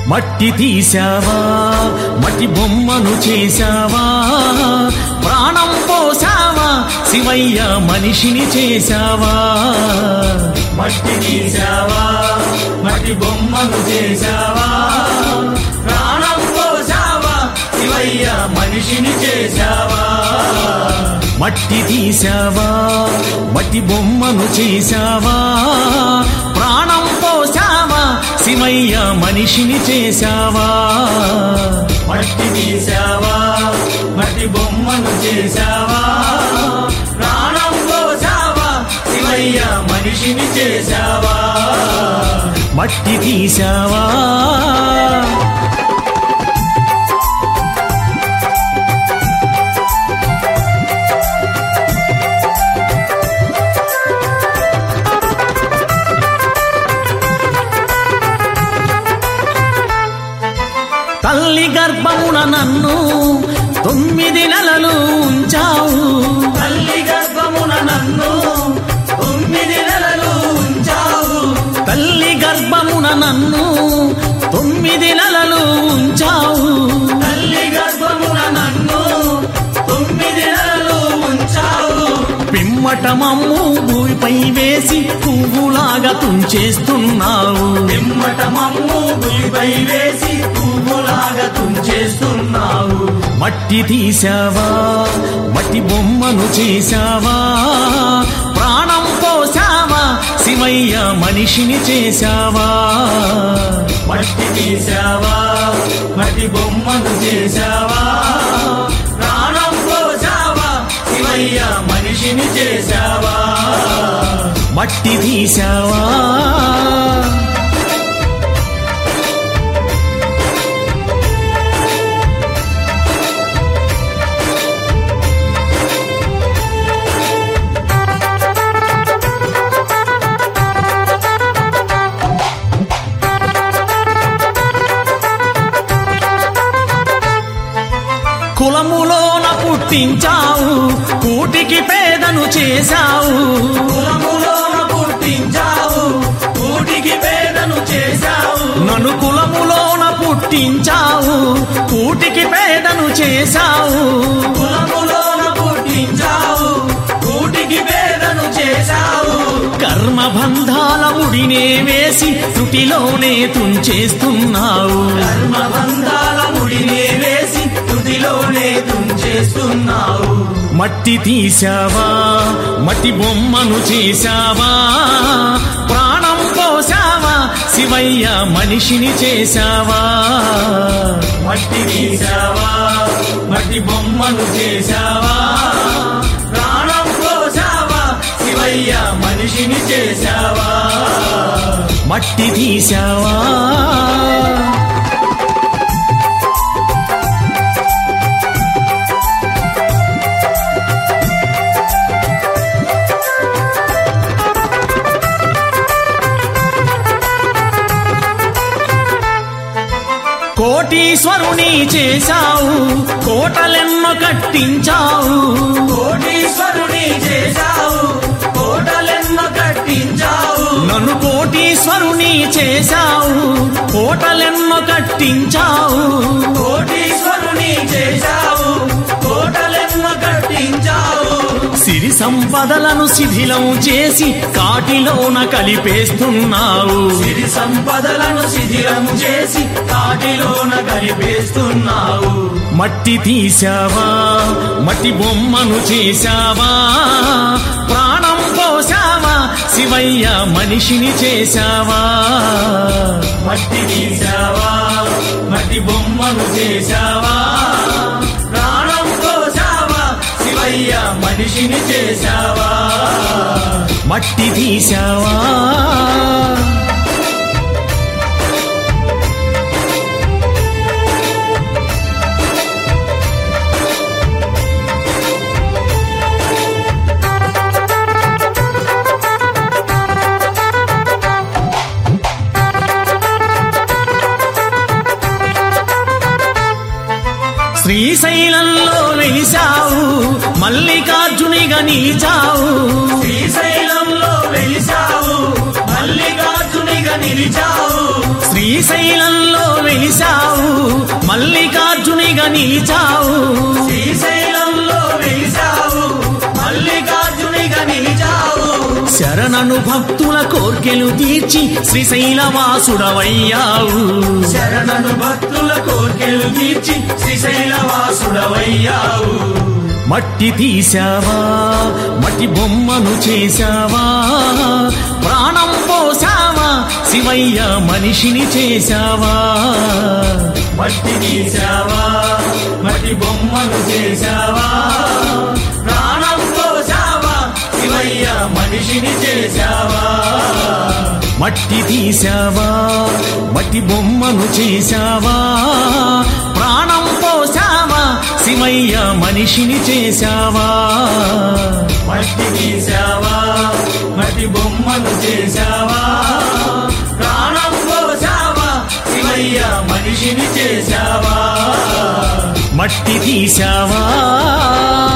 మట్టి తీసావా మట్టి బొమ్మను చేశావా ప్రాణం పోసావా శివయ్య మనిషిని చేశావా మట్టి తీసావా మట్టి బొమ్మను చేశావా ప్రాణం పోసావా శివయ్య మనిషిని చేశావా మట్టి తీసావా మట్టి బొమ్మను చేశావా ప్రాణం పోసావా శివయ్య మనిషిని చేశావా మట్టి తీసావా మట్టి బొమ్మను చేశావా ప్రాణం పోసావా శివయ్య మనిషిని చేశావా మట్టి తీసావా తల్లి గర్భమున నన్ను తొమ్మిది నెలలు ఉంచావు తల్లి గర్భమున నన్ను తొమ్మిది నెలలు ఉంచావు తల్లి గర్భమున నన్ను తొమ్మిది నెలలు ఉంచావు తల్లి గర్భమున నన్ను తొమ్మిది నెలలు ఉంచావు పిమ్మట మమ్ము భూమిపై వేసి పువ్వులాగా తుంచేస్తున్నావు పిమ్మట మమ్ము భూమిపై వేసి పువ్వులాగా తుంచేస్తున్నావు మట్టి తీసావా మట్టి బొమ్మను చేశావా ప్రాణం పోసావా శివయ్య మనిషిని చేశావా మట్టి తీసావా మట్టి బొమ్మను చేశావా ప్రాణం పోసావా శివయ్య మనిషిని చేశావా మట్టి తీసావా కులములోన పుట్టించావు కూటికి పేదను చేశావు కులములోన పుట్టించావు కూటికి పేదను చేశావు నన్ను కులములోన పుట్టించావు కూటికి పేదను చేశావు కులములోన పుట్టించావు కూటికి పేదను చేశావు కర్మబంధాల ముడినే వేసి తుటిలోనే తుంచేస్తున్నావు కర్మబంధాల ముడినే వేసి తుటిలోనే తుంచేస్తున్నావు మట్టి తీసావా మట్టి బొమ్మను చేశావా ప్రాణం పోసావా శివయ్య మనిషిని చేశావా మట్టి తీసావా మట్టి బొమ్మను చేశావా ప్రాణం పోసావా శివయ్య మనిషిని చేశావా మట్టి తీసావా కోటీశ్వరుని చేశావు కోటలెన్నో కట్టించావు కోటీశ్వరుని చేశావు కోటలెన్నో కట్టించావు నన్ను కోటీశ్వరుని చేశావు కోటలెన్నో కట్టించావు కోటీశ్వరుని చేశావు కోటలెన్నో కట్టించావు సిరి సంపదలను శిథిలం చేసి కాటిలోన కలిపేస్తున్నావు సిరి సంపదలను శిథిలం చేసి కాటిలోన కలిపేస్తున్నావు మట్టి తీసావా మట్టి బొమ్మను చేశావా ప్రాణం పోసావా శివయ్య మనిషిని చేశావా మట్టి తీసావా మట్టి బొమ్మను చేశావా ప్రాణం పోసావా శివయ్య మనిషిని చేశావా మట్టి తీసావా శ్రీశైలంలో వెలిశావు మల్లికార్జునిగా నిలిచావు శ్రీశైలంలో వెలిశావు మల్లికార్జునిగా నిలిచావు శ్రీ శ్రీశైలంలో వెలిసావు మల్లికార్జునిగా నిలిచావు శ్రీశైలంలో వెలిసావు మల్లికార్జునిగా నిలిచావు శరణను భక్తుల కోర్కెలు తీర్చి శ్రీశైలవాసుడవయ్యావు శరణను భక్తుల కోర్కెలు తీర్చి శ్రీశైలవాసుడవయ్యావు మట్టి తీసావా మట్టి బొమ్మను చేశావా ప్రాణం పోసావా శివయ్య మనిషిని చేశావా మట్టి తీసావా మట్టి బొమ్మను చేశావా ప్రాణం పోసావా శివయ్య మనిషిని చేశావా మట్టి తీసావా మట్టి బొమ్మను చేశావా ప్రాణం పోసావా శివయ్య మనిషిని చేశావా మట్టి తీసావా మట్టి బొమ్మను చేశావా ప్రాణం పోసావా శివయ్య మనిషిని చేశావా మట్టి తీసావా